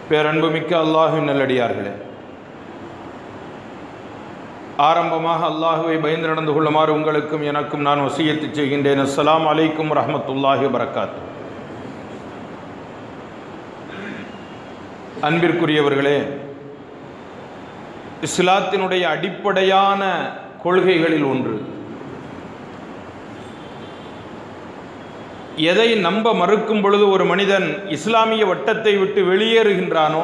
பேரன்புமிக்க அல்லாஹுவின் நல்லடியார்களே ஆரம்பமாக அல்லாஹுவை பயந்து நடந்து கொள்ளுமாறு உங்களுக்கும் எனக்கும் நான் வசியத்து செய்கின்றேன் அஸ்ஸலாமு அலைக்கும் ரஹமத்துல்லாஹி வரகாத்து அன்பிற்குரியவர்களே இஸ்லாத்தினுடைய அடிப்படையான கொள்கைகளில் ஒன்று எதை நம்ப மறுக்கும் பொழுது ஒரு மனிதன் இஸ்லாமிய வட்டத்தை விட்டு வெளியேறுகின்றானோ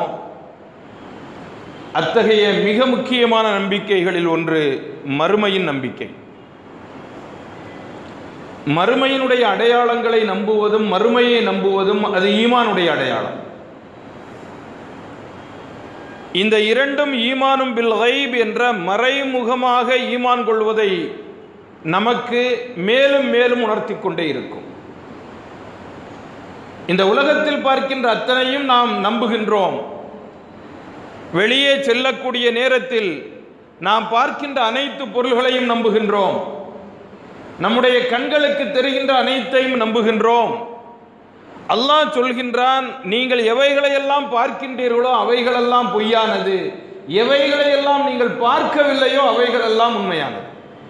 அத்தகைய மிக முக்கியமான நம்பிக்கைகளில் ஒன்று மறுமையின் நம்பிக்கை மறுமையினுடைய அடையாளங்களை நம்புவதும் மறுமையை நம்புவதும் அது ஈமானுடைய அடையாளம் இந்த இரண்டும் ஈமானும் பில் கைப் என்ற மறைமுகமாக ஈமான் கொள்வதை நமக்கு மேலும் மேலும் உணர்த்தி கொண்டே இருக்கும் இந்த உலகத்தில் பார்க்கின்ற அத்தனையும் நாம் நம்புகின்றோம் வெளியே செல்லக்கூடிய நேரத்தில் நாம் பார்க்கின்ற அனைத்து பொருள்களையும் நம்புகின்றோம் நம்முடைய கண்களுக்கு தெரிகின்ற அனைத்தையும் நம்புகின்றோம் அல்லாஹ் சொல்கின்றான் நீங்கள் எவைகளையெல்லாம் பார்க்கின்றீர்களோ அவைகளெல்லாம் பொய்யானது எவைகளையெல்லாம் நீங்கள் பார்க்கவில்லையோ அவைகளெல்லாம் உண்மையானது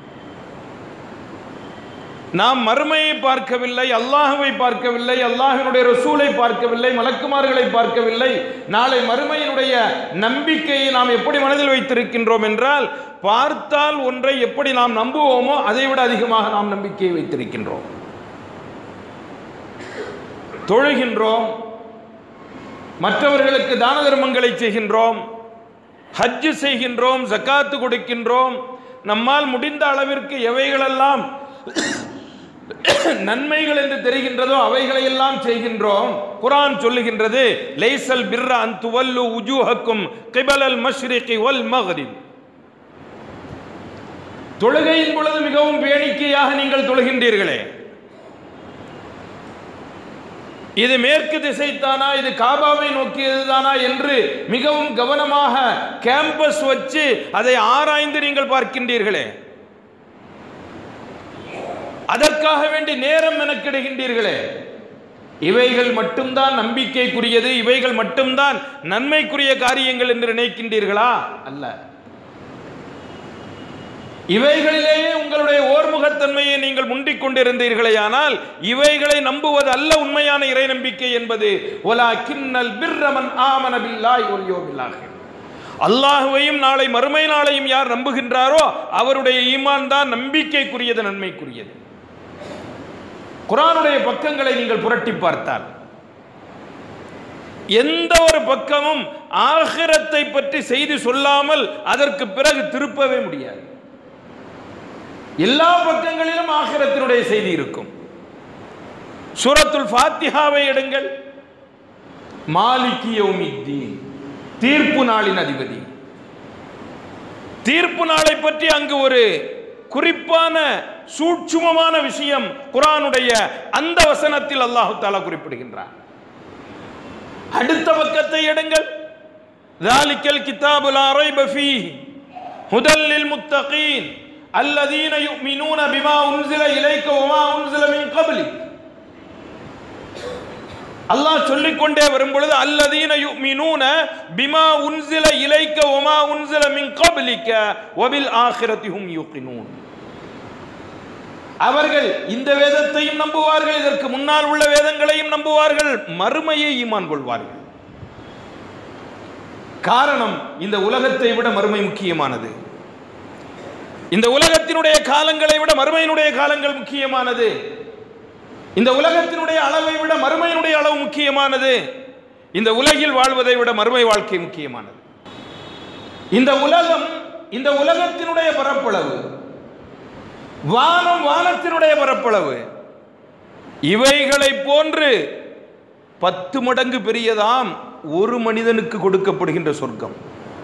நாம் மறுமையை பார்க்கவில்லை அல்லாஹுவை பார்க்கவில்லை அல்லாஹினுடைய ரசூலை பார்க்கவில்லை மலக்குமார்களை பார்க்கவில்லை நாளை மறுமையினுடைய நம்பிக்கையை நாம் எப்படி மனதில் வைத்திருக்கின்றோம் என்றால் பார்த்தால் ஒன்றை எப்படி நாம் நம்புவோமோ அதை விட அதிகமாக நாம் நம்பிக்கையை வைத்திருக்கின்றோம் தொழுகின்றோம் மற்றவர்களுக்கு தான தர்மங்களை செய்கின்றோம் ஹஜ்ஜு செய்கின்றோம் ஜக்காத்து கொடுக்கின்றோம் நம்மால் முடிந்த அளவிற்கு எவைகளெல்லாம் நன்மைகள் என்று தெரிகின்றதோ அவைகளை எல்லாம் செய்கின்றோம் குரான் சொல்லுகின்றது லைசல் பிர்ரா அன் துவல்லு உஜூஹக்கும் கிபலல் மஷ்ரிகி வல் மக்ரிப் தொழுகையின் பொழுது மிகவும் வேடிக்கையாக நீங்கள் தொழுகின்றீர்களே இது மேற்கு திசைத்தானா இது காபாவை நோக்கியதுதானா என்று மிகவும் கவனமாக கேம்பஸ் வச்சு அதை ஆராய்ந்து நீங்கள் பார்க்கின்றீர்களே அதற்காக வேண்டி நேரம் மெனக்கிடுகின்றீர்களே இவைகள் மட்டும்தான் நம்பிக்கைக்குரியது இவைகள் மட்டும்தான் நன்மைக்குரிய காரியங்கள் என்று நினைக்கின்றீர்களா அல்ல இவைகளிலேயே உங்களுடைய ஓர்முகத்தன்மையை நீங்கள் முண்டிக் கொண்டிருந்தீர்களே ஆனால் இவைகளை நம்புவது அல்ல உண்மையான இறை நம்பிக்கை என்பது ஒலா கிண்ணல் பிர்ரமன் ஆமன பில்லாய் ஒரு யோபில்லாக அல்லாஹுவையும் நாளை மறுமை நாளையும் யார் நம்புகின்றாரோ அவருடைய ஈமான் தான் நம்பிக்கைக்குரியது நன்மைக்குரியது குரானுடைய பக்கங்களை நீங்கள் புரட்டி பார்த்தால் எந்த ஒரு பக்கமும் ஆகிரத்தை பற்றி செய்தி சொல்லாமல் அதற்கு பிறகு திருப்பவே முடியாது எல்லா பக்கங்களிலும் ஆகிரத்தினுடைய செய்தி இருக்கும் சூரத்துல் ஃபாத்திஹாவை எடுங்கள் மாலிகியோமித்தீன் தீர்ப்பு நாளின் அதிபதி தீர்ப்பு நாளை பற்றி அங்கு ஒரு குறிப்பான சூட்சுமமான விஷயம் குரானுடைய அந்த வசனத்தில் அல்லாஹு தாலா குறிப்பிடுகின்றார் அடுத்த பக்கத்தை எடுங்கள் ذلك الكتاب لا ريب فيه هدى للمتقين الذين يؤمنون بما أنزل إليك وما أنزل من قبلك அல்லாஹ் சொல்லிக்கொண்டே வரும் பொழுது அல்லதீன யுமினூன பிமா உன்சில இலைக்க ஒமா உன்சில மின் கபலிக்க வபில் ஆகிரத்திஹும் யூகினூன் அவர்கள் இந்த வேதத்தையும் நம்புவார்கள் இதற்கு முன்னால் உள்ள வேதங்களையும் நம்புவார்கள் மறுமையை ஈமான் கொள்வார்கள் காரணம் இந்த உலகத்தை விட மறுமை முக்கியமானது இந்த உலகத்தினுடைய காலங்களை விட மறுமையினுடைய காலங்கள் முக்கியமானது இந்த உலகத்தினுடைய அளவை விட மறுமையினுடைய அளவு முக்கியமானது இந்த உலகில் வாழ்வதை விட மறுமை வாழ்க்கை முக்கியமானது இந்த உலகம் இந்த உலகத்தினுடைய பரப்பளவு வானம் வானத்தினுடைய பரப்பளவு இவைகளை போன்று பத்து மடங்கு பெரியதாம் ஒரு மனிதனுக்கு கொடுக்கப்படுகின்ற சொர்க்கம்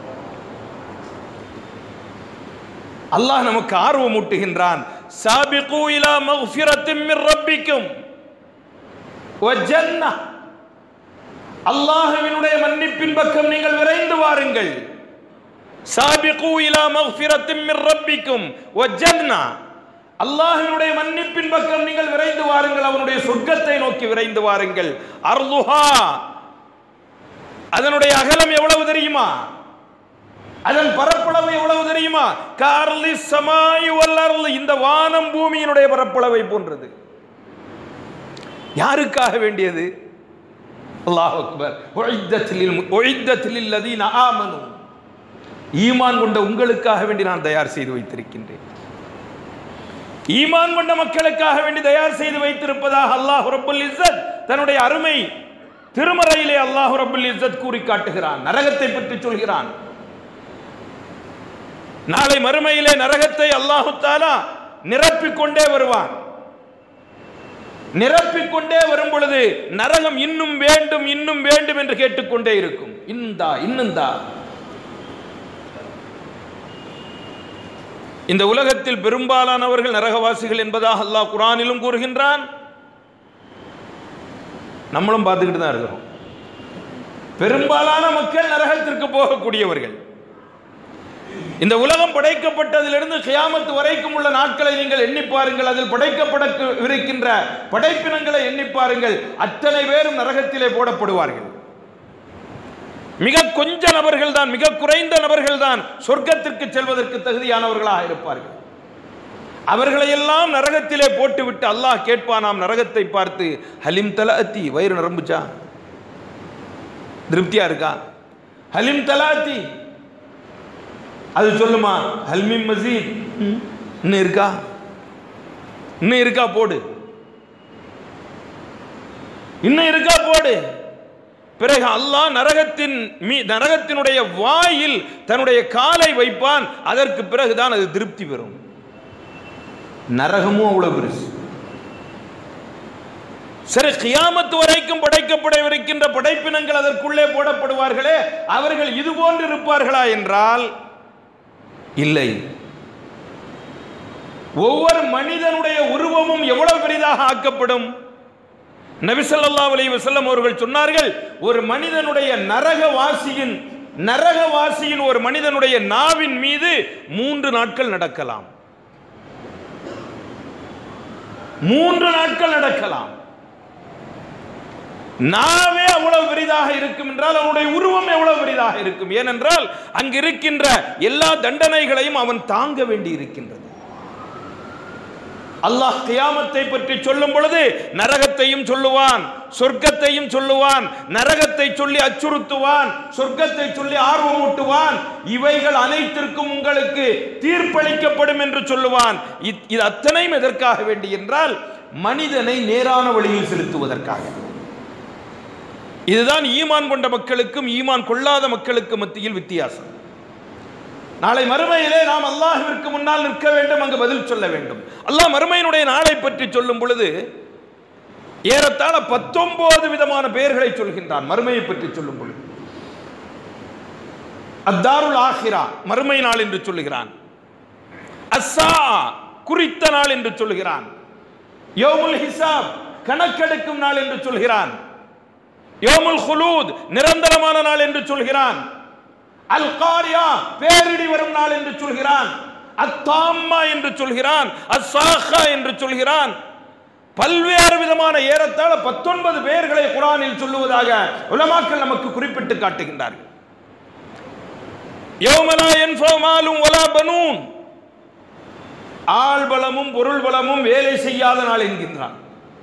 அல்லாஹ் நமக்கு ஆர்வம் ஊட்டுகின்றான் சாபிகு இலா மக்ஃபிரத்தின் மின் ரப்பிக்கும் வ ஜன்னah அல்லாஹ்வினுடைய மன்னிப்பின் பக்கம் நீங்கள் விரைந்து வாருங்கள் சாபிகு இலா மக்ஃபிரத்தின் மின் ரப்பிக்கும் வ ஜன்னah அல்லாஹ்வினுடைய மன்னிப்பின் பக்கம் நீங்கள் விரைந்து வாருங்கள் அவனுடைய சொர்க்கத்தை நோக்கி விரைந்து வாருங்கள் அர்லுஹா அதனுடைய அகலம் எவ்வளவு தெரியுமா அதன் பரப்பளவு எவ்வளவு தெரியுமா கார்லி சமாயு வல்லர்லு இந்த வானம் பூமியினுடைய பரப்பளவை போன்றது யாருக்காக வேண்டியது அல்லாஹ் அக்பர் உஇத்தத்தில் உஇத்தத்தில் லதீன ஆமனு ஈமான் கொண்ட உங்களுக்காக வேண்டி நான் தயார் செய்து வைத்திருக்கின்றேன் ஈமான் கொண்ட மக்களுக்காக வேண்டி தயார் செய்து வைத்திருப்பதாக அல்லாஹ் ரப்புல் இஸ்ஸத் தன்னுடைய அருமை திருமறையிலே அல்லாஹ் ரப்புல் இஸ்ஸத் கூறி காட்டுகிறான் நரகத்தை பற்றி சொல்கிறான் நாளை மறுமையிலே நரகத்தை அல்லாஹு தாலா நிரப்பிக் கொண்டே வருவான் நிரப்பிக் கொண்டே வரும் பொழுது நரகம் இன்னும் வேண்டும் இன்னும் வேண்டும் என்று கேட்டுக்கொண்டே இருக்கும் இந்தா இன்னுந்தா இந்த உலகத்தில் பெரும்பாலானவர்கள் நரகவாசிகள் என்பதாக அல்லாஹ் குரானிலும் கூறுகின்றான் நம்மளும் பார்த்துக்கிட்டு தான் இருக்கிறோம் பெரும்பாலான மக்கள் நரகத்திற்கு போகக்கூடியவர்கள் இந்த உலகம் படைக்கப்பட்டதிலிருந்து கியாமத்து வரைக்கும் உள்ள நாட்களை நீங்கள் எண்ணி பாருங்கள் அதில் படைக்கப்பட இருக்கின்ற படைப்பினங்களை எண்ணி பாருங்கள் அத்தனை பேரும் நரகத்திலே போடப்படுவார்கள் மிக கொஞ்ச நபர்கள் தான் மிக குறைந்த நபர்கள் தான் சொர்க்கத்திற்கு செல்வதற்கு தகுதியானவர்களாக இருப்பார்கள் அவர்களையெல்லாம் நரகத்திலே போட்டுவிட்டு அல்லாஹ் கேட்பானாம் நரகத்தை பார்த்து ஹலிம் தலாத்தி வயிறு நிரம்புச்சா திருப்தியா இருக்கா ஹலிம் தலாத்தி அது சொல்லுமா ஹல்மி மசீத் இன்னும் இருக்கா இன்னும் இருக்கா போடு இன்னும் இருக்கா போடு பிறகு அல்லாஹ் நரகத்தின் மீ நரகத்தினுடைய வாயில் தன்னுடைய காலை வைப்பான் அதற்கு பிறகுதான் அது திருப்தி பெறும் நரகமும் அவ்வளவு பெருசு சரி கியாமத்து வரைக்கும் படைக்கப்படவிருக்கின்ற படைப்பினங்கள் அதற்குள்ளே போடப்படுவார்களே அவர்கள் இது போன்று இருப்பார்களா என்றால் இல்லை ஒவ்வொரு மனிதனுடைய உருவமும் எவ்வளவு பெரிதாக ஆக்கப்படும் நபிசல்லாஹ் அலைஹி வஸல்லம் அவர்கள் சொன்னார்கள் ஒரு மனிதனுடைய நரகவாசியின் நரகவாசியின் ஒரு மனிதனுடைய நாவின் மீது மூன்று நாட்கள் நடக்கலாம் மூன்று நாட்கள் நடக்கலாம் நாவே அவ்வளவு பெரிதாக இருக்கும் என்றால் அவனுடைய உருவம் எவ்வளவு பெரிதாக இருக்கும் ஏனென்றால் அங்கு இருக்கின்ற எல்லா தண்டனைகளையும் அவன் தாங்க வேண்டி இருக்கின்றது அல்லாஹ் கியாமத்தை பற்றி சொல்லும் பொழுது நரகத்தையும் சொல்லுவான் சொர்க்கத்தையும் சொல்லுவான் நரகத்தை சொல்லி அச்சுறுத்துவான் சொர்க்கத்தை சொல்லி ஆர்வமூட்டுவான் இவைகள் அனைத்திற்கும் உங்களுக்கு தீர்ப்பளிக்கப்படும் என்று சொல்லுவான் இத்- இது அத்தனையும் எதற்காக வேண்டி என்றால் மனிதனை நேரான வழியில் செலுத்துவதற்காக இதுதான் ஈமான் கொண்ட மக்களுக்கும் ஈமான் கொள்ளாத மக்களுக்கு மத்தியில் வித்தியாசம் நாளை மறுமையிலே நாம் அல்லாஹ்விற்கு முன்னால் நிற்க வேண்டும் அங்கு பதில் சொல்ல வேண்டும் அல்லாஹ் மறுமையினுடைய நாளை பற்றி சொல்லும் பொழுது ஏறத்தாழ பத்தொன்பது விதமான பெயர்களை சொல்கின்றான் மறுமையை பற்றி சொல்லும் பொழுது அத்தாருல் ஆஹிரா மறுமை நாள் என்று சொல்லுகிறான் அஸ்ஸா குறித்த நாள் என்று சொல்லுகிறான் யோமுல் ஹிசாப் கணக்கெடுக்கும் நாள் என்று சொல்கிறான் யோமுல் ஹுலூத் நிரந்தரமான நாள் என்று சொல்கிறான் அல் காரியா பேரிடி வரும் நாள் என்று சொல்கிறான் அத்தாம்மா என்று சொல்கிறான் அஸ்ஸாஹா என்று சொல்கிறான் பல்வேறு விதமான ஏறத்தாழ பத்தொன்பது பெயர்களை குரானில் சொல்லுவதாக உலமாக்கள் நமக்கு குறிப்பிட்டு காட்டுகின்றார்கள் யௌமலா யன்ஃபௌ மாலும் வலா பனூன் ஆள் பலமும் பொருள் பலமும் வேலை செய்யாத நாள் என்கின்றான்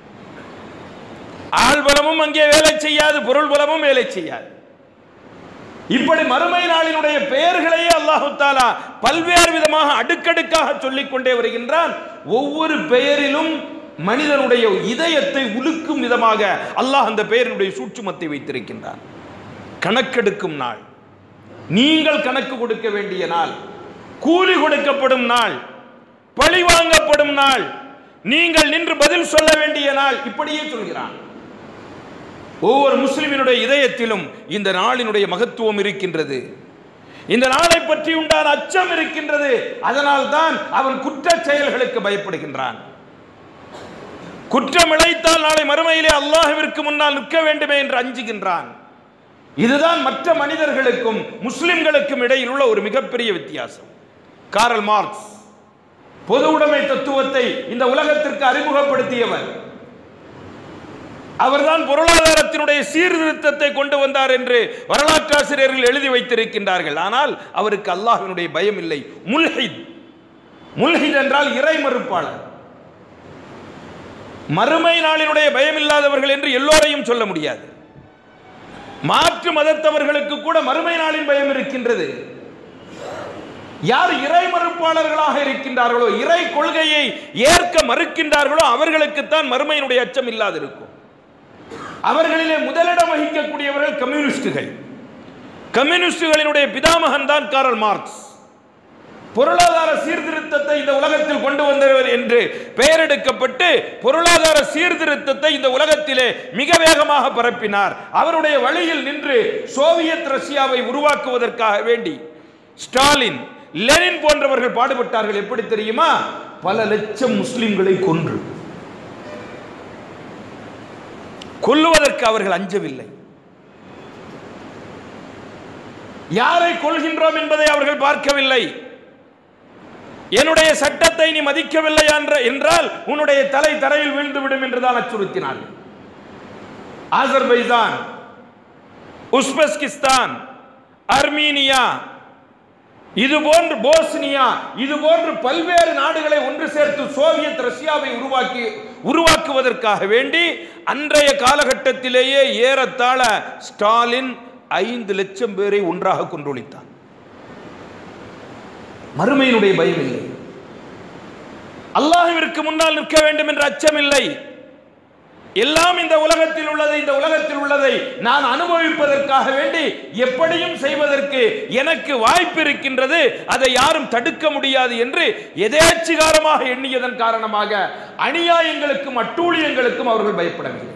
ஆள் பலமும் அங்கே வேலை செய்யாது பொருள் பலமும் வேலை செய்யாது இப்படி மறுமை நாளினுடைய பெயர்களையே அல்லாஹு தாலா பல்வேறு விதமாக அடுக்கடுக்காக சொல்லிக் கொண்டே வருகின்றான் ஒவ்வொரு பெயரிலும் மனிதனுடைய இதயத்தை உலுக்கும் விதமாக அல்லாஹ் அந்த பெயரினுடைய சூட்சுமத்தை வைத்திருக்கின்றான் கணக்கெடுக்கும் நாள் நீங்கள் கணக்கு கொடுக்க வேண்டிய நாள் கூலி கொடுக்கப்படும் நாள் பழி வாங்கப்படும் நாள் நீங்கள் நின்று பதில் சொல்ல வேண்டிய நாள் இப்படியே சொல்கிறான் ஒவ்வொரு முஸ்லிமினுடைய இதயத்திலும் இந்த நாளினுடைய மகத்துவம் இருக்கின்றது இந்த நாளை பற்றி உண்டான அச்சம் இருக்கின்றது அதனால் தான் அவன் குற்றச் செயல்களுக்கு பயப்படுகின்றான் குற்றம் இழைத்தால் நாளை மறுமையிலே அல்லாஹ்விற்கு முன்னால் நிற்க வேண்டுமே என்று அஞ்சுகின்றான் இதுதான் மற்ற மனிதர்களுக்கும் முஸ்லிம்களுக்கும் இடையில் உள்ள ஒரு மிகப்பெரிய வித்தியாசம் காரல் மார்க்ஸ் பொது உடைமை தத்துவத்தை இந்த உலகத்திற்கு அறிமுகப்படுத்தியவர் அவர்தான் பொருளாதாரத்தினுடைய சீர்திருத்தத்தை கொண்டு வந்தார் என்று வரலாற்றாசிரியர்கள் எழுதி வைத்திருக்கின்றார்கள் ஆனால் அவருக்கு அல்லாஹ்வினுடைய பயம் இல்லை முல்ஹித் முல்ஹித் என்றால் இறை மறுப்பாளர் மறுமை நாளினுடைய பயம் இல்லாதவர்கள் என்று எல்லோரையும் சொல்ல முடியாது மாற்று மதத்தவர்களுக்கு கூட மறுமை நாளின் பயம் இருக்கின்றது யார் இறை மறுப்பாளர்களாக இருக்கின்றார்களோ இறை கொள்கையை ஏற்க மறுக்கின்றார்களோ அவர்களுக்குத்தான் மறுமையினுடைய அச்சம் இல்லாதிருக்கும் அவர்களிலே முதலிடம் வகிக்கக்கூடியவர்கள் கம்யூனிஸ்டுகள் கம்யூனிஸ்டுகளினுடைய பிதாமகன் தான் காரல் மார்க்ஸ் பொருளாதார சீர்திருத்தத்தை இந்த உலகத்தில் கொண்டு வந்தவர் என்று பெயரெடுக்கப்பட்டு பொருளாதார சீர்திருத்தத்தை இந்த உலகத்திலே மிக வேகமாக பரப்பினார் அவருடைய வழியில் நின்று சோவியத் ரஷ்யாவை உருவாக்குவதற்காக வேண்டி ஸ்டாலின் லெனின் போன்றவர்கள் பாடுபட்டார்கள் எப்படி தெரியுமா பல லட்சம் முஸ்லிம்களை கொன்று கொல்லுவதற்கு அவர்கள் அஞ்சவில்லை யாரை கொள்கின்றோம் என்பதை அவர்கள் பார்க்கவில்லை என்னுடைய சட்டத்தை நீ மதிக்கவில்லை என்ற என்றால் உன்னுடைய தலை தரையில் வீழ்ந்துவிடும் என்றுதான் அச்சுறுத்தினார்கள் ஆசர்பைஜான் உஸ்பெஸ்கிஸ்தான் அர்மீனியா இது போன்று போஸ்னியா இது போன்று பல்வேறு நாடுகளை ஒன்று சேர்த்து சோவியத் ரஷ்யாவை உருவாக்கி உருவாக்குவதற்காக வேண்டி அன்றைய காலகட்டத்திலேயே ஏறத்தாழ ஸ்டாலின் ஐந்து லட்சம் பேரை ஒன்றாக கொன்றொழித்தான் மறுமையினுடைய பயம் இல்லை அல்லாஹ்விற்கு முன்னால் நிற்க வேண்டும் என்ற அச்சம் இல்லை எல்லாம் இந்த உலகத்தில் உள்ளதை இந்த உலகத்தில் உள்ளதை நான் அனுபவிப்பதற்காக வேண்டி எப்படியும் செய்வதற்கு எனக்கு வாய்ப்பு இருக்கின்றது அதை யாரும் தடுக்க முடியாது என்று எதேச்சிகாரமாக எண்ணியதன் காரணமாக அநியாயங்களுக்கும் அட்டூழியங்களுக்கும் அவர்கள் பயப்படவில்லை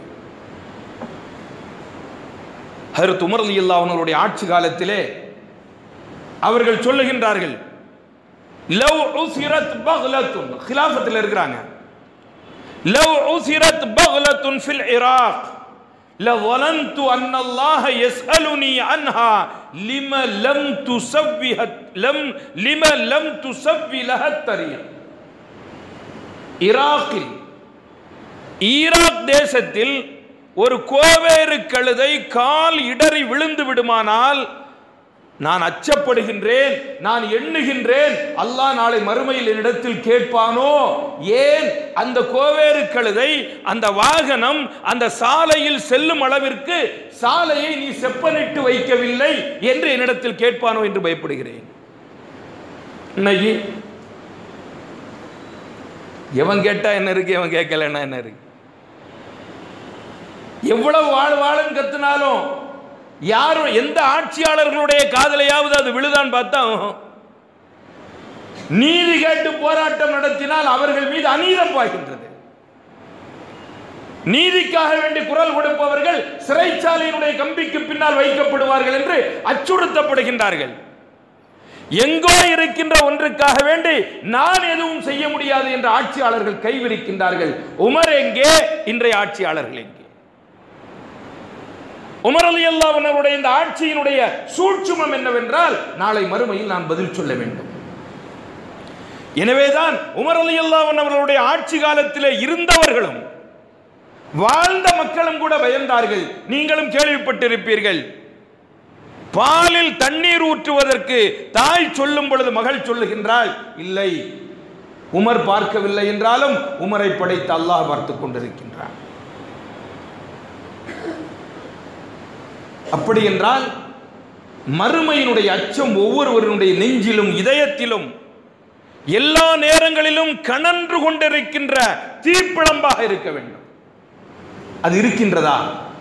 ஹருத் உமர் அலி அவர்களுடைய ஆட்சி காலத்திலே அவர்கள் சொல்லுகின்றார்கள் லவ் உசிரத் பக்லத்துன் ஹிலாஃபத்தில் இருக்கிறாங்க லவ் உசிரத் பக்லத்துன் ஃபில் இராக் لظننت أن الله يسألني عنها لما لم تسوي لم لما لم تسوي لها الطريق ஈராக்கில் ஈராக் தேசத்தில் ஒரு கோவேறு கழுதை கால் இடறி விழுந்து விடுமானால் நான் அச்சப்படுகின்றேன் நான் எண்ணுகின்றேன் அல்லாஹ் நாளை மறுமையில் என்னிடத்தில் கேட்பானோ ஏன் அந்த கோவேறு கழுதை அந்த வாகனம் அந்த சாலையில் செல்லும் அளவிற்கு சாலையை நீ செப்பனிட்டு வைக்கவில்லை என்று என்னிடத்தில் கேட்பானோ என்று பயப்படுகிறேன் இன்னைக்கு எவன் கேட்டா என்ன இருக்கு எவன் கேட்கலன்னா என்ன இருக்கு எவ்வளவு வாழ் வாழும் கத்துனாலும் யாரும் எந்த ஆட்சியாளர்களுடைய காதலையாவது அது விழுதான்னு பார்த்தா உம். நீதி கேட்டு போராட்டம் நடத்தினால் அவர்கள் மீது அநீதம் பாய்கின்றது நீதிக்காக வேண்டி குரல் கொடுப்பவர்கள் சிறைச்சாலையினுடைய கம்பிக்கு பின்னால் வைக்கப்படுவார்கள் என்று அச்சுறுத்தப்படுகின்றார்கள் எங்கோ இருக்கின்ற ஒன்றுக்காக வேண்டி நான் எதுவும் செய்ய முடியாது என்ற ஆட்சியாளர்கள் கைவிரிக்கின்றார்கள் உமர் எங்கே இன்றைய ஆட்சியாளர்கள் எங்கே உமர் அலி அல்லாஹ்வுடைய இந்த ஆட்சியினுடைய சூட்சுமம் என்னவென்றால் நாளை மறுமையில் நான் பதில் சொல்ல வேண்டும் எனவேதான் உமர் அலி அல்லாஹ் அவர்களுடைய ஆட்சி காலத்திலே இருந்தவர்களும் வாழ்ந்த மக்களும் கூட பயந்தார்கள் நீங்களும் கேள்விப்பட்டிருப்பீர்கள் பாலில் தண்ணீர் ஊற்றுவதற்கு தாய் சொல்லும் பொழுது மகள் சொல்லுகின்றாள் இல்லை உமர் பார்க்கவில்லை என்றாலும் உமரை படைத்து அல்லாஹ் பார்த்துக் கொண்டிருக்கின்றான் அப்படி என்றால் மறுமையினுடைய அச்சம் ஒவ்வொருவருடைய நெஞ்சிலும் இதயத்திலும் எல்லா நேரங்களிலும் கனன்று கொண்டிருக்கின்ற தீப்பிழம்பாக இருக்க வேண்டும் அது இருக்கின்றதா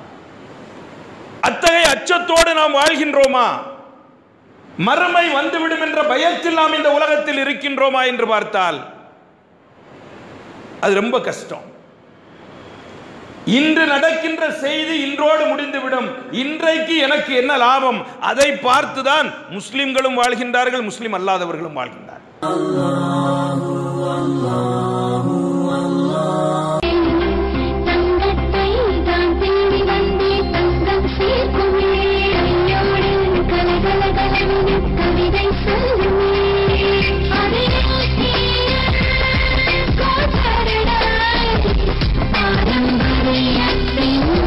அத்தகைய அச்சத்தோடு நாம் வாழ்கின்றோமா மறுமை வந்துவிடும் என்ற பயத்தில் நாம் இந்த உலகத்தில் இருக்கின்றோமா என்று பார்த்தால் அது ரொம்ப கஷ்டம் இன்று நடக்கின்ற செய்தி இன்றோடு முடிந்துவிடும் இன்றைக்கு எனக்கு என்ன லாபம் அதை பார்த்துதான் முஸ்லிம்களும் வாழ்கின்றார்கள் முஸ்லிம் அல்லாதவர்களும் வாழ்கின்றார்கள் தங்கத்தை தான் தேடி வந்தே தங்கம் சேர்க்குமே கையோடு கலகலகலந்து கவிதை சொல்லுமே பாரம்பரியத்தின்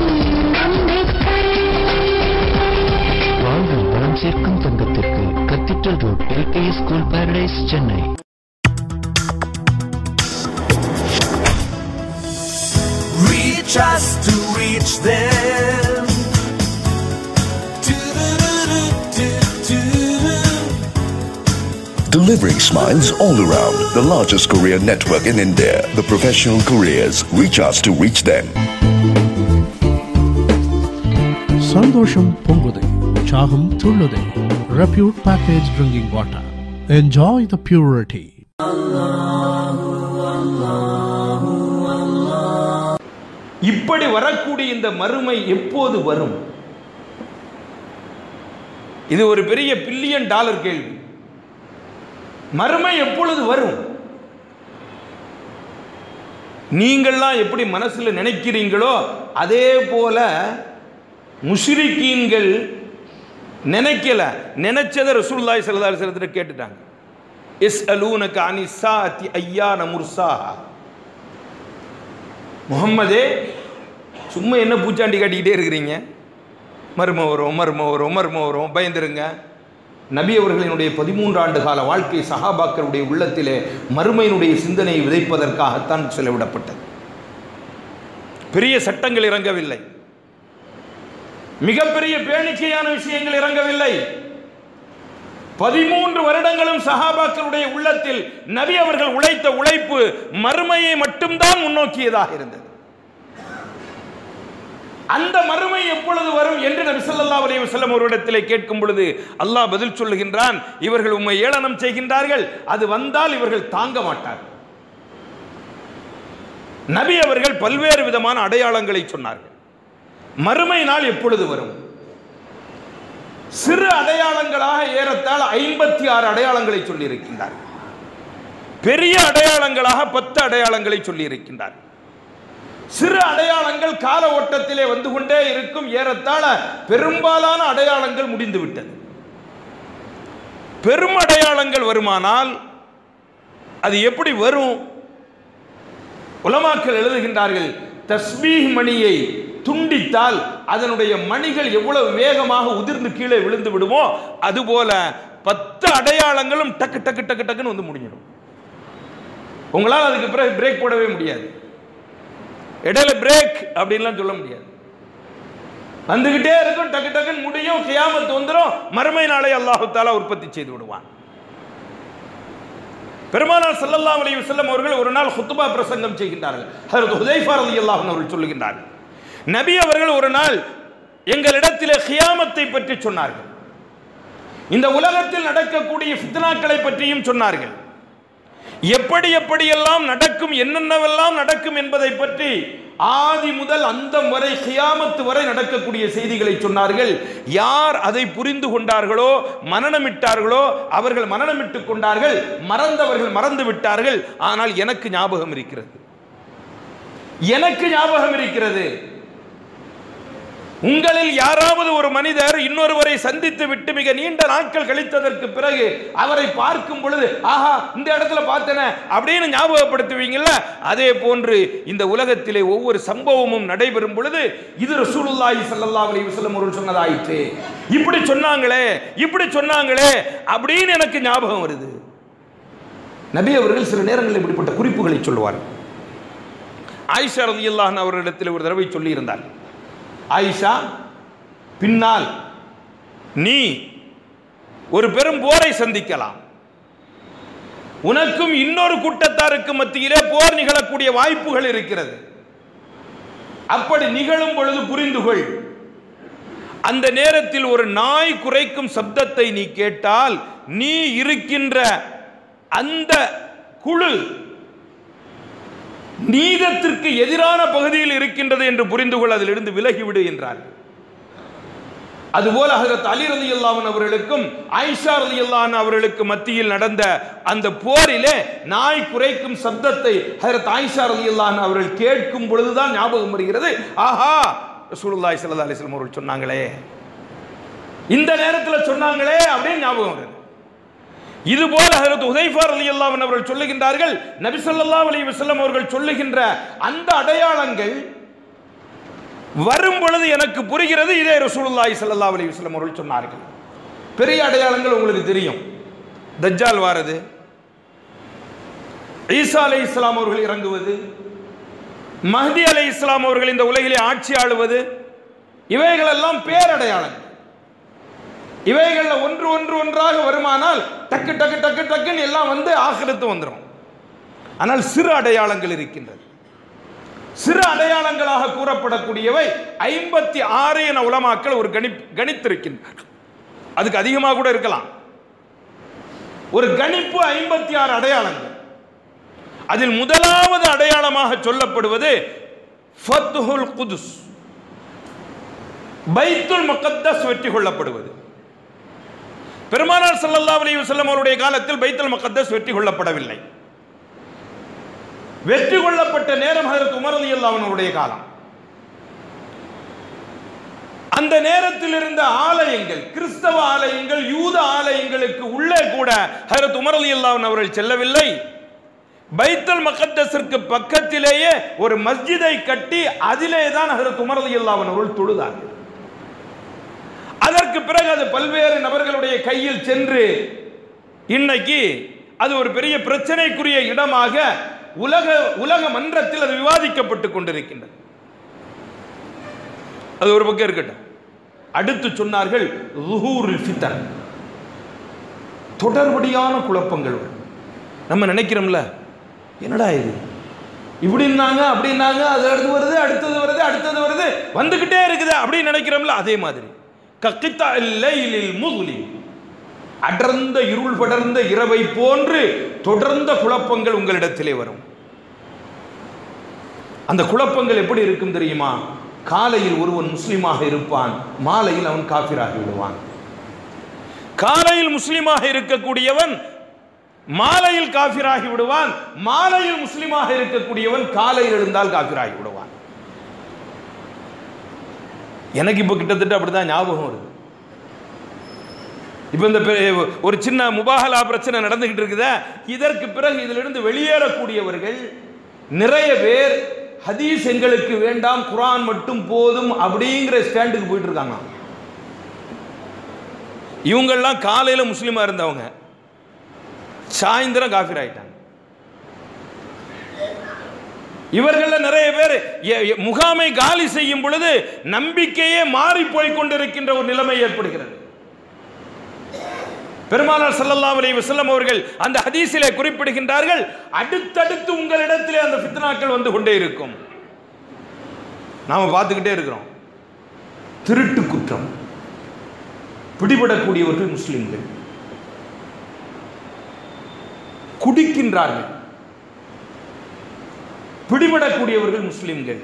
சேர்க்கும் தங்கத்திற்கு cathedral road LKS school paradise Chennai Reach us to reach them. Delivering smiles all around. The largest courier network in India. The professional couriers. Reach us to reach them. சந்தோஷம் பொங்குது உற்சாகம் துள்ளுது repute package drinking water enjoy the purity இப்படி வரக்கூடிய இந்த மறுமை எப்போது வரும் இது ஒரு பெரிய பில்லியன் டாலர் கேள்வி மறுமை எப்பொழுது வரும் நீங்கள்லாம் எப்படி மனசுல நினைக்கிறீங்களோ அதே போல முஷ்ரிக்கீன்கள் நினைக்கல நினைச்சதை ரசூலுல்லாஹி ஸல்லல்லாஹு அலைஹி வஸல்லத்துல கேட்டுட்டாங்க எஸ் அலூனக அனி சாத்தி ஐயான முர்சாஹா முகம்மதே சும்மா என்ன பூச்சாண்டி காட்டிக்கிட்டே இருக்கிறீங்க மரும வரும் மரும வரும் மரும வரும் பயந்துருங்க நபி அவர்களினுடைய பதிமூன்று ஆண்டு கால வாழ்க்கை சஹாபாக்களுடைய உள்ளத்திலே மறுமையினுடைய சிந்தனையை விதைப்பதற்காகத்தான் செலவிடப்பட்டது பெரிய சட்டங்கள் இறங்கவில்லை மிகப்பெரிய பேணிக்கையான விஷயங்கள் இறங்கவில்லை பதிமூன்று வருடங்களும் சஹாபாக்களுடைய உள்ளத்தில் நபி அவர்கள் உழைத்த உழைப்பு மறுமையை மட்டும்தான் முன்னோக்கியதாக இருந்தது அந்த மறுமை எப்பொழுது வரும் என்று நபி ஸல்லல்லாஹு அலைஹி வஸல்லம் ஒருவரிடத்திலே கேட்கும் பொழுது அல்லாஹ் பதில் சொல்லுகின்றான் இவர்கள் உம்மை ஏளனம் செய்கின்றார்கள் அது வந்தால் இவர்கள் தாங்க மாட்டார்கள் நபி அவர்கள் பல்வேறு விதமான அடையாளங்களை சொன்னார்கள் மறுமை நாள் எப்பொழுது வரும் சிறு அடையாளங்களாக ஏறத்தாழ ஐம்பத்தி ஆறு அடையாளங்களை சொல்லி இருக்கின்றார் பெரிய அடையாளங்களாக பத்து அடையாளங்களை சொல்லி இருக்கின்றார் சிறு அடையாளங்கள் கால ஓட்டத்திலே வந்து கொண்டே இருக்கும் ஏறத்தாழ பெரும்பாலான அடையாளங்கள் முடிந்து விட்டது பெரும் அடையாளங்கள் வருமானால் அது எப்படி வரும் உலமாக்கள் எழுதுகின்றார்கள் தஸ்பீஹ் மணியை துண்டித்தால் அதனுடைய மணிகள் எவ்வளவு வேகமாக உதிர்ந்து கீழே விழுந்து விடுமோ அதுபோல பத்து அடையாளங்களும் டக்கு டக்கு டக்கு டக்குன்னு வந்து முடிஞ்சிடும் உங்களால் அதுக்கு பிறகு பிரேக் போடவே முடியாது இடையில பிரேக் அப்படின்லாம் சொல்ல முடியாது வந்துகிட்டே இருக்கும் டக்கு டக்குன்னு முடியும் கியாமத்து வந்துடும் மறுமை நாளை அல்லாஹு தாலா உற்பத்தி செய்து விடுவான் பெருமானார் ஸல்லல்லாஹு அலைஹி வஸல்லம் அவர்கள் ஒரு நாள் ஹுத்பா பிரசங்கம் செய்கின்றார்கள் ஹஜ்ரத் ஹுதைஃபா ரலியல்லாஹு அன்ஹு அவர்கள் சொல்லுகின்றார்கள் நபி அவர்கள் ஒரு நாள் எங்களிடத்திலே கியாமத்தை பற்றி சொன்னார்கள் இந்த உலகத்தில் நடக்கக்கூடிய ஃபித்னாக்களை பற்றியும் சொன்னார்கள் எப்படி எப்படியெல்லாம் நடக்கும் என்னென்னவெல்லாம் நடக்கும் என்பதை பற்றி ஆதி முதல் அந்தம் வரை கியாமத்து வரை நடக்கக்கூடிய செய்திகளை சொன்னார்கள் யார் அதை புரிந்து கொண்டார்களோ மனநமிட்டார்களோ அவர்கள் மனநமிட்டுக் கொண்டார்கள் மறந்தவர்கள் மறந்து விட்டார்கள் ஆனால் எனக்கு ஞாபகம் இருக்கிறது எனக்கு ஞாபகம் இருக்கிறது உங்களில் யாராவது ஒரு மனிதர் இன்னொருவரை சந்தித்து விட்டு மிக நீண்ட நாட்கள் கழித்ததற்கு பிறகு அவரை பார்க்கும் பொழுது ஆஹா இந்த இடத்துல பார்த்தன அப்படின்னு ஞாபகப்படுத்துவீங்கல்ல அதே போன்று இந்த உலகத்திலே ஒவ்வொரு சம்பவமும் நடைபெறும் பொழுது இது ரசூலுல்லாஹி ஸல்லல்லாஹு அலைஹி வஸல்லம் அவர்கள் சொன்னதாயிற்று இப்படி சொன்னாங்களே இப்படி சொன்னாங்களே அப்படின்னு எனக்கு ஞாபகம் வருது நபி அவர்கள் சில நேரங்களில் இப்படிப்பட்ட குறிப்புகளை சொல்லுவார் ஆயிஷா ரலியல்லாஹு அன்ஹா அவர்களிடத்தில் ஒரு தடவை சொல்லி இருந்தார் ஆயிஷா பின்னால் நீ ஒரு பெரும் போரை சந்திக்கலாம் உனக்கும் இன்னொரு கூட்டத்தாருக்கு மத்தியிலே போர் நிகழக்கூடிய வாய்ப்புகள் இருக்கிறது அப்படி நிகழும் பொழுது புரிந்து கொள் அந்த நேரத்தில் ஒரு நாய் குறைக்கும் சப்தத்தை நீ கேட்டால் நீ இருக்கின்ற அந்த குழு நீதத்திற்கு எதிரான பகுதியில் இருக்கின்றது என்று புரிந்து கொள் அதிலிருந்து விலகிவிடு என்றார் அதுபோல ஹஜரத் அலி ரலி அல்லாஹன் அவர்களுக்கும் ஆயிஷா ரலி அல்லாஹன் அவர்களுக்கு மத்தியில் நடந்த அந்த போரிலே நாய் குறைக்கும் சப்தத்தை ஹஜரத் ஆயிஷா ரலி அல்லாஹன் அவர்கள் கேட்கும் பொழுதுதான் ஞாபகம் வருகிறது ஆஹா ரசூலுல்லாஹி ஸல்லல்லாஹு அலைஹி வஸல்லம் அவர்கள் சொன்னாங்களே இந்த நேரத்தில் சொன்னாங்களே அப்படின்னு ஞாபகம் வருது இதுபோல ஹஜரத் உதைஃபா ரலியல்லாஹு அன்ஹு அவர்கள் சொல்லுகின்றார்கள் நபி ஸல்லல்லாஹு அலைஹி வஸல்லம் அவர்கள் சொல்லுகின்ற அந்த அடையாளங்கள் வரும் பொழுது எனக்கு புரிகிறது இதே ரசூலுல்லாஹி ஸல்லல்லாஹு அலைஹி வஸல்லம் அவர்கள் சொன்னார்கள் பெரிய அடையாளங்கள் உங்களுக்கு தெரியும் தஜ்ஜால் வாரது ஈசா அலை இஸ்லாம் அவர்கள் இறங்குவது மஹதி அலை இஸ்லாம் அவர்கள் இந்த உலகிலே ஆட்சி ஆளுவது இவைகளெல்லாம் பேரடையாளங்கள் இவைகள்ல ஒன்று ஒன்று ஒன்றாக வருமானால் டக்கு டக்கு டக்கு டக்குன்னு எல்லாம் வந்து ஆகிரத்து வந்துடும் ஆனால் சிறு அடையாளங்கள் இருக்கின்றது சிறு அடையாளங்களாக கூறப்படக்கூடியவை ஐம்பத்தி ஆறு என உலமாக்கள் ஒரு கணி கணித்திருக்கின்றார்கள் அதுக்கு அதிகமாக கூட இருக்கலாம் ஒரு கணிப்பு ஐம்பத்தி ஆறு அடையாளங்கள் அதில் முதலாவது அடையாளமாக சொல்லப்படுவது ஃபத்ஹுல் குதுஸ் பைத்துல் முகத்தஸ் வெற்றி கொள்ளப்படுவது பெருமானார் ஸல்லல்லாஹு அலைஹி வஸல்லம் அவருடைய காலத்தில் பைத்துல் முகத்தஸ் வெற்றி கொள்ளப்படவில்லை வெற்றி கொள்ளப்பட்ட நேரம் ஹஜரத் உமர் ரலியல்லாஹு அன்ஹு அவருடைய காலம் அந்த நேரத்தில் இருந்த ஆலயங்கள் கிறிஸ்தவ ஆலயங்கள் யூத ஆலயங்களுக்கு உள்ளே கூட ஹஜரத் உமர் ரலியல்லாஹு அன்ஹு அவர்கள் செல்லவில்லை பைத்துல் மகத்தஸிற்கு பக்கத்திலேயே ஒரு மஸ்ஜிதை கட்டி அதிலே தான் ஹஜரத் உமர் ரலியல்லாஹு அன்ஹு அவர்கள் தொழுதார்கள் அதற்கு பிறகு அது பல்வேறு நபர்களுடைய கையில் சென்று இன்னைக்கு அது ஒரு பெரிய பிரச்சனைக்குரிய இடமாக உலக உலக மன்றத்தில் அது விவாதிக்கப்பட்டுக் கொண்டிருக்கின்றது அது ஒரு பக்கம் இருக்கட்டும் அடுத்து சொன்னார்கள் ருஹூருல் ஃபித்தன் தொடர்படியான குழப்பங்கள் வரும். நம்ம நினைக்கிறோம்ல என்னடா இது இப்படின்னாங்க அப்படின்னாங்க அது அடுத்து வருது அடுத்தது வருது அடுத்தது வருது வந்துகிட்டே இருக்குது அப்படின்னு நினைக்கிறோம்ல அதே மாதிரி கக்கித்தா லைலில் முதுலி அடர்ந்த இருள் படர்ந்த இரவை போன்று தொடர்ந்த குழப்பங்கள் உங்களிடத்திலே வரும் அந்த குழப்பங்கள் எப்படி இருக்கும் தெரியுமா காலையில் ஒருவன் முஸ்லீமாக இருப்பான் மாலையில் அவன் காபிராகி விடுவான் காலையில் முஸ்லீமாக இருக்கக்கூடியவன் மாலையில் காபிராகி விடுவான் மாலையில் முஸ்லீமாக இருக்கக்கூடியவன் காலையில் எழுந்தால் காபிராகி விடுவான் எனக்கு இப்போ கிட்டத்தட்ட அப்படிதான் ஞாபகம் வருது இப்போ இந்த பெ- ஒரு சின்ன முபாகலா பிரச்சனை நடந்துகிட்டு இருக்குதா இதற்கு பிறகு இதிலிருந்து வெளியேறக்கூடியவர்கள் நிறைய பேர் ஹதீஸ் எங்களுக்கு வேண்டாம் குர்ஆன் மட்டும் போதும் அப்படிங்கிற ஸ்டாண்டுக்கு போயிட்டு இருக்காங்க இவங்கெல்லாம் காலையில் முஸ்லீமா இருந்தவங்க சாயந்தரம் காஃபிர் ஆயிட்டாங்க இவர்கள நிறைய பேர் எ- எ- முகாமை காலி செய்யும் பொழுது நம்பிக்கையே மாறி போய் கொண்டிருக்கின்ற ஒரு நிலைமை ஏற்படுகிறது பெருமானார் ஸல்லல்லாஹு அலைஹி வஸல்லம் அவர்கள் அந்த ஹதீஸிலே குறிப்பிடுகின்றார்கள் அடுத்தடுத்து உங்களிடத்திலே அந்த ஃபித்னாக்கள் வந்து கொண்டே இருக்கும் நாம பார்த்துக்கிட்டே இருக்கிறோம் திருட்டு குற்றம் பிடிபடக்கூடியவர்கள் முஸ்லிம்கள் குடிக்கின்றார்கள் பிடிபடக்கூடியவர்கள் முஸ்லிம்கள்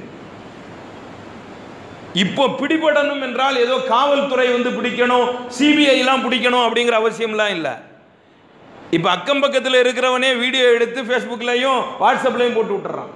இப்போ பிடிபடணும் என்றால் ஏதோ காவல்துறை வந்து பிடிக்கணும் சிபிஐ எல்லாம் பிடிக்கணும் அப்படிங்கிற அவசியம்லாம் இல்லை இப்போ அக்கம் பக்கத்தில் இருக்கிறவனே வீடியோ எடுத்து ஃபேஸ்புக்லையும் வாட்ஸ்அப்லையும் போட்டு விட்டுறான்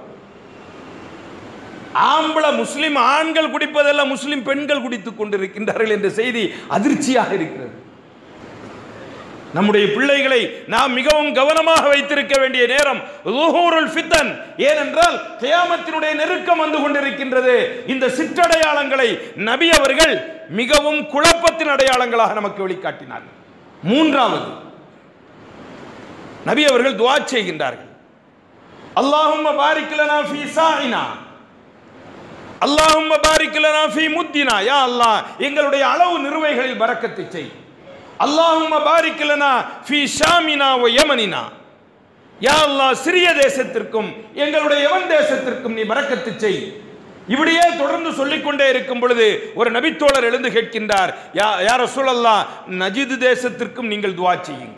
ஆம்பளை முஸ்லிம் ஆண்கள் குடிப்பதெல்லாம் முஸ்லிம் பெண்கள் குடித்துக் கொண்டிருக்கின்றார்கள் என்ற செய்தி அதிர்ச்சியாக இருக்கிறது நம்முடைய பிள்ளைகளை நாம் மிகவும் கவனமாக வைத்திருக்க வேண்டிய நேரம் லுஹூருல் ஃபித்தன் ஏனென்றால் கியாமத்தினுடைய நெருக்கம் வந்து கொண்டிருக்கின்றது இந்த சிற்றடையாளங்களை நபி அவர்கள் மிகவும் குழப்பத்தின் அடையாளங்களாக நமக்கு வெளிக்காட்டினார்கள் மூன்றாவது நபி அவர்கள் துஆ செய்கின்றார்கள் அல்லாஹும்ம பாரிக் லனா ஃபீ சாயினா அல்லாஹும்ம பாரிக் லனா ஃபீ முத்தினா யா அல்லாஹ் எங்களுடைய அளவு நிறுவைகளில் பரக்கத்தை செய் அல்லாஹும்ம பாரிக் லனா ஃபீ ஷாமினா வ யமனினா யா அல்லாஹ் சிறிய தேசத்திற்கும் எங்களுடைய யமன் தேசத்திற்கும் நீ பரக்கத்து செய் இப்படியே தொடர்ந்து சொல்லிக்கொண்டே இருக்கும் பொழுது ஒரு நபித்தோழர் எழுந்து கேட்கின்றார் யா யார் ரசூலல்லாஹ் நஜிது தேசத்திற்கும் நீங்கள் துஆ செய்யுங்கள்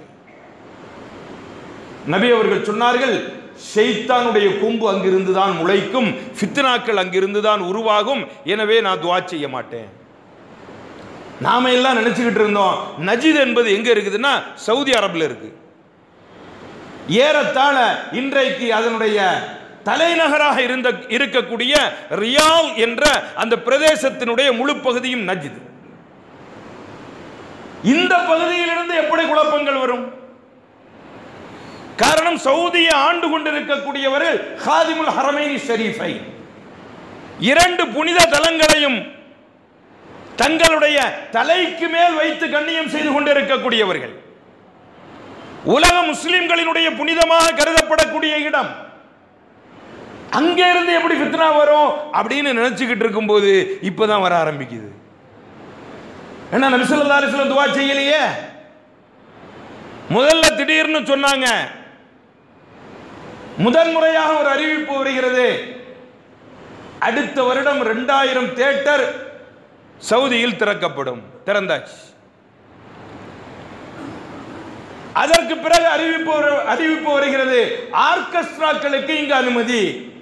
நபி அவர்கள் சொன்னார்கள் ஷைத்தானுடைய கொம்பு அங்கிருந்து தான் முளைக்கும் ஃபித்னாக்கள் அங்கிருந்து தான் உருவாகும் எனவே நான் துஆ செய்ய மாட்டேன் நாம எல்லாம் நினைச்சுக்கிட்டு இருந்தோம் நஜித் என்பது எங்க இருக்குதுன்னா சவுதி அரபில் இருக்கு ஏறத்தாழ இன்றைக்கு அதனுடைய தலைநகராக இருந்த இருக்கக்கூடிய ரியால் என்ற அந்த பிரதேசத்தினுடைய முழு பகுதியும் நஜித் இந்த பகுதியிலிருந்து எப்படி குழப்பங்கள் வரும் காரணம் சவுதியை ஆண்டு கொண்டிருக்கக்கூடியவர்கள் ஹாதிமுல் ஹரமைனி ஷரீஃபை இரண்டு புனித தலங்களையும் தங்களுடைய தலைக்கு மேல் வைத்து கண்ணியம் செய்து கொண்டிருக்கக்கூடியவர்கள் உலக முஸ்லிம்களினுடைய புனிதமாக கருதப்படக்கூடிய இடம் அங்கே இருந்து எப்படி ஃபித்னா வரும் அப்படின்னு நினைச்சுக்கிட்டு இருக்கும்போது இப்பதான் வர ஆரம்பிக்குது என்ன நபி ஸல்லல்லாஹு அலைஹி வஸல்லம் துவா செய்யலையே முதல்ல திடீர்னு சொன்னாங்க முதன் முறையாக ஒரு அறிவிப்பு வருகிறது அடுத்த வருடம் ரெண்டாயிரம் தேட்டர் சவுதியில் திறக்கப்படும் திறந்தாச்சு அதற்கு பிறகு அறிவிப்பு வரு- அறிவிப்பு வருகிறது ஆர்கெஸ்ட்ராக்களுக்கு இங்கு அனுமதி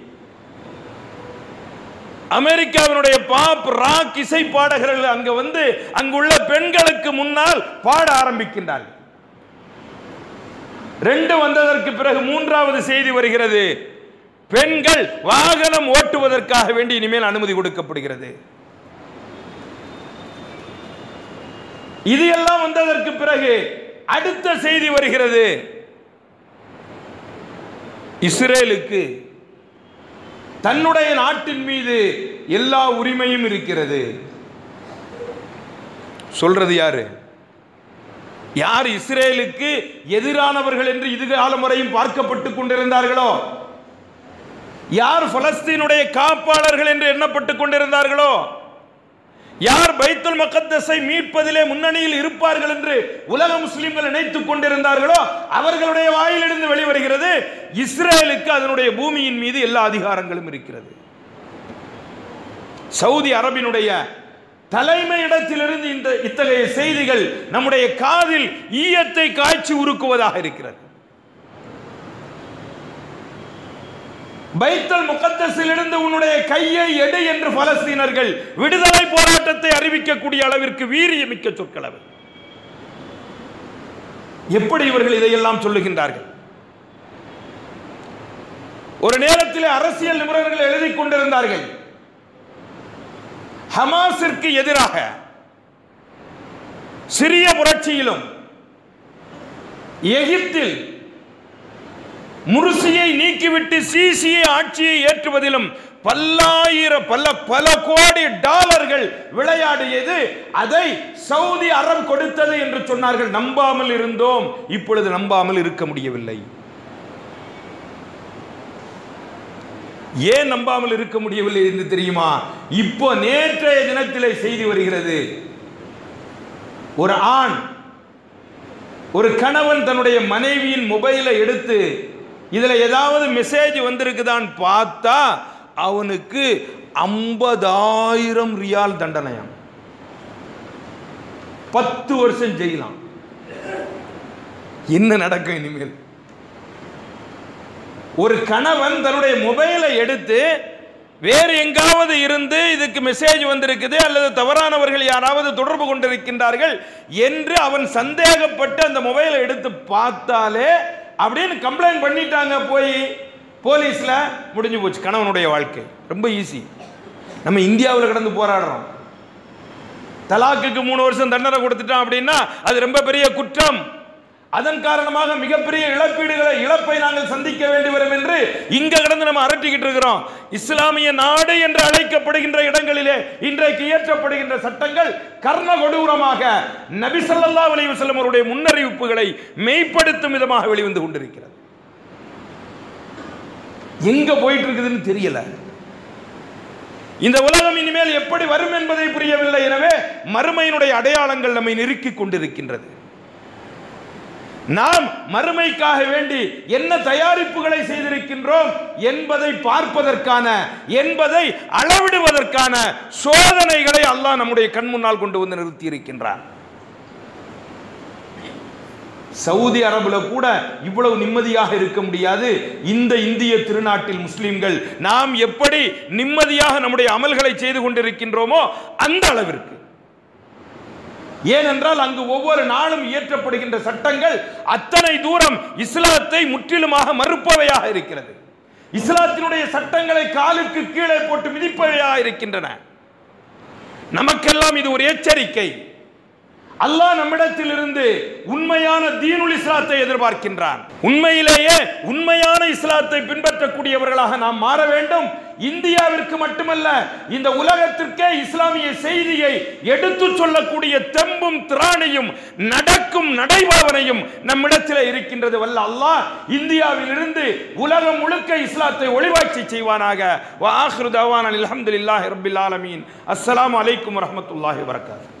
அமெரிக்காவினுடைய பாப் ராக் இசை பாடகர்கள் அங்க வந்து அங்குள்ள பெண்களுக்கு முன்னால் பாட ஆரம்பிக்கின்றார்கள் ரெண்டு வந்ததற்கு பிறகு மூன்றாவது செய்தி வருகிறது பெண்கள் வாகனம் ஓட்டுவதற்காக வேண்டி இனிமேல் அனுமதி கொடுக்கப்படுகிறது இது எல்லாம் வந்ததற்கு பிறகு அடுத்த செய்தி வருகிறது இஸ்ரேலுக்கு தன்னுடைய நாட்டின் மீது எல்லா உரிமையும் இருக்கிறது சொல்றது யாரு யார் இஸ்ரேலுக்கு எதிரானவர்கள் என்று இதுகாலம் வரையும் பார்க்கப்பட்டு கொண்டிருந்தார்களோ யார் பலஸ்தீனுடைய காப்பாளர்கள் என்று எண்ணப்பட்டுக் கொண்டிருந்தார்களோ யார் பைத்துல் மக்கத்தஸை மீட்பதிலே முன்னணியில் இருப்பார்கள் என்று உலக முஸ்லிம்கள் நினைத்துக் கொண்டிருந்தார்களோ அவர்களுடைய வாயிலிருந்து வெளிவருகிறது இஸ்ரேலுக்கு அதனுடைய பூமியின் மீது எல்லா அதிகாரங்களும் இருக்கிறது சவுதி அரபினுடைய தலைமை இடத்திலிருந்து இந்த இத்தகைய செய்திகள் நம்முடைய காதில் ஈயத்தை காய்ச்சி உருக்குவதாக இருக்கிறது பைத்தல் முகத்தஸிலிருந்து உன்னுடைய கையை எடு என்று பலஸ்தீனர்கள் விடுதலை போராட்டத்தை அறிவிக்கக்கூடிய அளவிற்கு வீரியமிக்க சொற்கள் அவை எப்படி இவர்கள் இதையெல்லாம் சொல்லுகின்றார்கள் ஒரு நேரத்தில் அரசியல் நிபுணர்கள் எழுதி கொண்டிருந்தார்கள் ஹமாஸிற்கு எதிராக சிறிய புரட்சியிலும் எகிப்தில் முர்சியை நீக்கிவிட்டு சிசியை ஆட்சியை ஏற்றுவதிலும் பல்லாயிரம் பல பல கோடி டாலர்கள் விளையாடியது அதை சவுதி அரபு கொடுத்தது என்று சொன்னார்கள் நம்பாமல் இருந்தோம் இப்பொழுது நம்பாமல் இருக்க முடியவில்லை ஏன் நம்பாமல் இருக்க முடியவில்லை என்று தெரியுமா இப்போ நேற்றைய தினத்திலே செய்தி வருகிறது ஒரு ஆண் ஒரு கணவன் தன்னுடைய மனைவியின் மொபைலை எடுத்து இதுல ஏதாவது மெசேஜ் வந்திருக்குதான்னு பார்த்தா அவனுக்கு ஐம்பதாயிரம் ரியால் தண்டனையாம் பத்து வருஷம் செய்யலாம் என்ன நடக்கும் இனிமேல் ஒரு கணவன் தன்னுடைய மொபைலை எடுத்து வேறு எங்காவது இருந்து இதுக்கு மெசேஜ் வந்திருக்குது அல்லது தவறானவர்கள் யாராவது தொடர்பு கொண்டிருக்கின்றார்கள் என்று அவன் சந்தேகப்பட்டு அந்த மொபைலை எடுத்து பார்த்தாலே அப்படின்னு கம்ப்ளைண்ட் பண்ணிட்டாங்க போய் போலீஸ்ல முடிஞ்சு போச்சு கணவனுடைய வாழ்க்கை ரொம்ப ஈஸி நம்ம இந்தியாவில் கடந்து போராடுறோம் தலாக்குக்கு மூணு வருஷம் தண்டனை கொடுத்துட்டான் அப்படின்னா அது ரொம்ப பெரிய குற்றம் அதன் காரணமாக மிகப்பெரிய இழப்பீடுகளை இழப்பை நாங்கள் சந்திக்க வேண்டி வரும் என்று இங்க கடந்து நம்ம அரட்டிக்கிட்டு இருக்கிறோம் இஸ்லாமிய நாடு என்று அழைக்கப்படுகின்ற இடங்களிலே இன்றைக்கு இயற்றப்படுகின்ற சட்டங்கள் கர்ண கொடூரமாக நபி ஸல்லல்லாஹு அலைஹி வஸல்லம் அவருடைய முன்னறிவிப்புகளை மெய்ப்படுத்தும் விதமாக வெளிவந்து கொண்டிருக்கிறது எங்க போயிட்டு இருக்குதுன்னு தெரியல இந்த உலகம் இனிமேல் எப்படி வரும் என்பதை புரியவில்லை எனவே மறுமையினுடைய அடையாளங்கள் நம்மை நெருக்கிக் கொண்டிருக்கின்றது நாம் மறுமைக்காக வேண்டி என்ன தயாரிப்புகளை செய்திருக்கின்றோம் என்பதை பார்ப்பதற்கான என்பதை அளவிடுவதற்கான சோதனைகளை அல்லாஹ் நம்முடைய கண் முன்னால் கொண்டு வந்து நிறுத்தி இருக்கின்றார் சவுதி அரபுல கூட இவ்வளவு நிம்மதியாக இருக்க முடியாது இந்த இந்திய திருநாட்டில் முஸ்லிம்கள் நாம் எப்படி நிம்மதியாக நம்முடைய அமல்களை செய்து கொண்டிருக்கின்றோமோ அந்த அளவிற்கு ஏனென்றால் அங்கு ஒவ்வொரு நாளும் இயற்றப்படுகின்ற சட்டங்கள் அத்தனை தூரம் இஸ்லாத்தை முற்றிலுமாக மறுப்பவையாக இருக்கிறது இஸ்லாத்தினுடைய சட்டங்களை காலுக்கு கீழே போட்டு மிதிப்பவையாக இருக்கின்றன நமக்கெல்லாம் இது ஒரு எச்சரிக்கை அல்லாஹ் நம்மிடத்தில் இருந்து உண்மையான தீனுல் இஸ்லாத்தை எதிர்பார்க்கின்றான் உண்மையிலேயே உண்மையான இஸ்லாத்தை பின்பற்றக்கூடியவர்களாக நாம் மாற வேண்டும் இந்தியாவிற்கு மட்டுமல்ல இந்த உலகத்திற்கே இஸ்லாமிய செய்தியை எடுத்து சொல்லக்கூடிய தெம்பும் திராணியும் நடக்கும் நடைபாவனையும் நம்மிடத்தில் இருக்கின்றது வல்ல அல்லாஹ் இந்தியாவில் இருந்து உலகம் முழுக்க இஸ்லாத்தை ஒளிவாட்சி செய்வானாக வா ஆஹிரு தவான் அல்ஹம்துலில்லாஹி ரப்பில் ஆலமீன் அஸ்ஸலாமு அலைக்கும் வரஹ்மத்துல்லாஹி வபரகாத்துஹு